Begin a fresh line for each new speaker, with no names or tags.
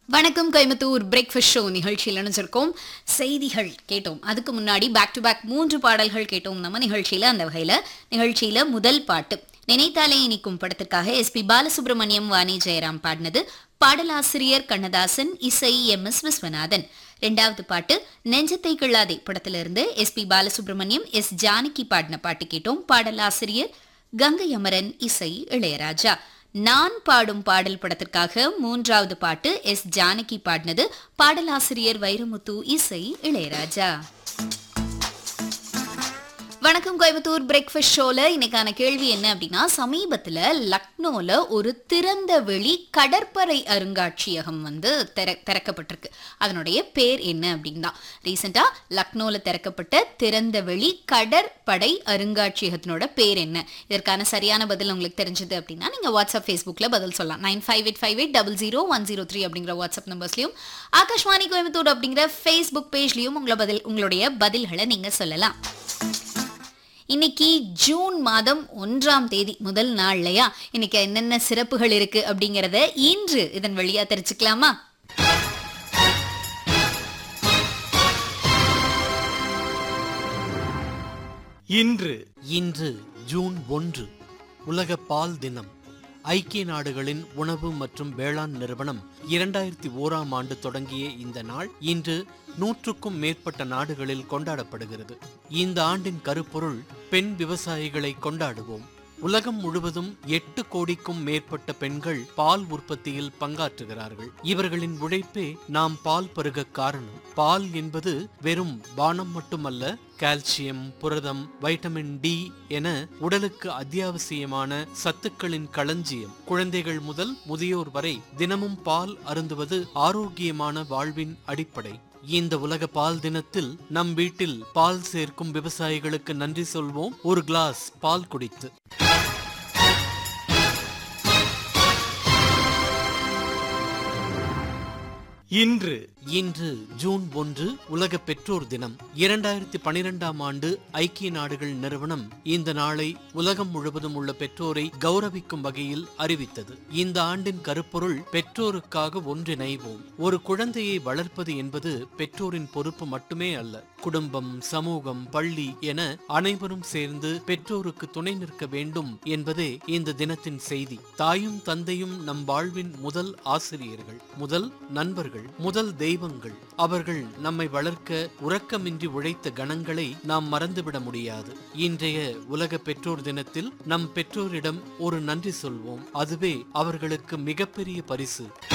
வணக்கம் Coimbatore breakfast show நிகழ்ச்சியில் நினைச்சிருக்கோம் செய்திகள் கேட்டோம் அதுக்கு முன்னாடி பேக் டு பேக் மூன்று பாடல்கள் கேட்டோம் நம்ம நிகழ்ச்சியில அந்த வகையில நிகழ்ச்சியில முதல் பாட்டு நினைத்தாலே இனிக்கும் படத்திற்காக எஸ்பி பாலசுப்ரமணியம் வாணி ஜெயராம் பாடினது பாடலாசிரியர் கண்ணதாசன் இசை எம் எஸ் விஸ்வநாதன் ரெண்டாவது பாட்டு நெஞ்சத்தை கிள்ளாதே படத்திலிருந்து எஸ்பி பாலசுப்ரமணியம் எஸ் ஜானகி பாடின பாட்டு கேட்டோம் பாடலாசிரியர் கங்கை அமரன் இசை இளையராஜா நான் பாடும் பாடல் படத்திற்காக மூன்றாவது பாட்டு எஸ் ஜானகி பாடினது பாடலாசிரியர் வைரமுத்து இசை இளையராஜா வணக்கம் கோயம்புத்தூர் பிரேக்ஃபாஸ்ட் ஷோல இன்னைக்கான கேள்வி என்ன அப்படின்னா சமீபத்துல லக்னோல ஒரு திறந்த வெளி கடற்படை அருங்காட்சியகம் வந்து திற திறக்கப்பட்டிருக்கு அதனுடைய பேர் என்ன அப்படின்னு தான் ரீசெண்டா லக்னோல திறக்கப்பட்ட திறந்த வெளி கடற்படை அருங்காட்சியகத்தினோட பேர் என்ன இதற்கான சரியான பதில் உங்களுக்கு தெரிஞ்சது அப்படின்னா நீங்க வாட்ஸ்அப் ஃபேஸ்புக்ல பதில் சொல்லலாம் nine five eight five eight double zero one zero three அப்படிங்கிற வாட்ஸ்அப் நம்பர்ஸ்லயும் ஆகாஷ்வாணி கோயம்புத்தூர் அப்படிங்கிற ஃபேஸ்புக் பேஜ்லயும் உங்களை பதில் உங்களுடைய பதில்களை நீங்க சொல்லலாம் இன்னைக்கு ஜூன் மாதம் ஒன்றாம் தேதி முதல் நாள் இல்லையா இன்னைக்கு என்னென்ன சிறப்புகள் இருக்கு அப்படிங்கறத இன்று இதன் வழியா தெரிஞ்சுக்கலாமா
இன்று
இன்று ஜூன் ஒன்று உலக பால் தினம் ஐக்கிய நாடுகளின் உணவு மற்றும் வேளாண் நிறுவனம் இரண்டாயிரத்தி ஓராம் ஆண்டு தொடங்கிய இந்த நாள் இன்று நூற்றுக்கும் மேற்பட்ட நாடுகளில் கொண்டாடப்படுகிறது இந்த ஆண்டின் கருப்பொருள் பெண் விவசாயிகளை கொண்டாடுவோம் உலகம் முழுவதும் எட்டு கோடிக்கும் மேற்பட்ட பெண்கள் பால் உற்பத்தியில் பங்காற்றுகிறார்கள் இவர்களின் உழைப்பே நாம் பால் பருக காரணம் பால் என்பது வெறும் பானம் மட்டுமல்ல கால்சியம் புரதம் வைட்டமின் டி என உடலுக்கு அத்தியாவசியமான சத்துக்களின் களஞ்சியம் குழந்தைகள் முதல் முதியோர் வரை தினமும் பால் அருந்துவது ஆரோக்கியமான வாழ்வின் அடிப்படை இந்த உலக பால் தினத்தில் நம் வீட்டில் பால் சேர்க்கும் விவசாயிகளுக்கு நன்றி சொல்வோம் ஒரு கிளாஸ் பால் குடித்து
இன்று
இன்று ஜூன் ஒன்று உலக பெற்றோர் தினம் இரண்டாயிரத்தி பனிரெண்டாம் ஆண்டு ஐக்கிய நாடுகள் நிறுவனம் இந்த நாளை உலகம் முழுவதும் உள்ள பெற்றோரை கௌரவிக்கும் வகையில் அறிவித்தது இந்த ஆண்டின் கருப்பொருள் பெற்றோருக்காக ஒன்றிணைவோம் ஒரு குழந்தையை வளர்ப்பது என்பது பெற்றோரின் பொறுப்பு மட்டுமே அல்ல குடும்பம் சமூகம் பள்ளி என அனைவரும் சேர்ந்து பெற்றோருக்கு துணை நிற்க வேண்டும் என்பதே இந்த தினத்தின் செய்தி தாயும் தந்தையும் நம் வாழ்வின் முதல் ஆசிரியர்கள் முதல் நண்பர்கள் முதல் தெய்வங்கள் அவர்கள் நம்மை வளர்க்க உறக்கமின்றி உழைத்த கணங்களை நாம் மறந்துவிட முடியாது இன்றைய உலக பெற்றோர் தினத்தில் நம் பெற்றோரிடம் ஒரு நன்றி சொல்வோம் அதுவே அவர்களுக்கு மிகப்பெரிய பரிசு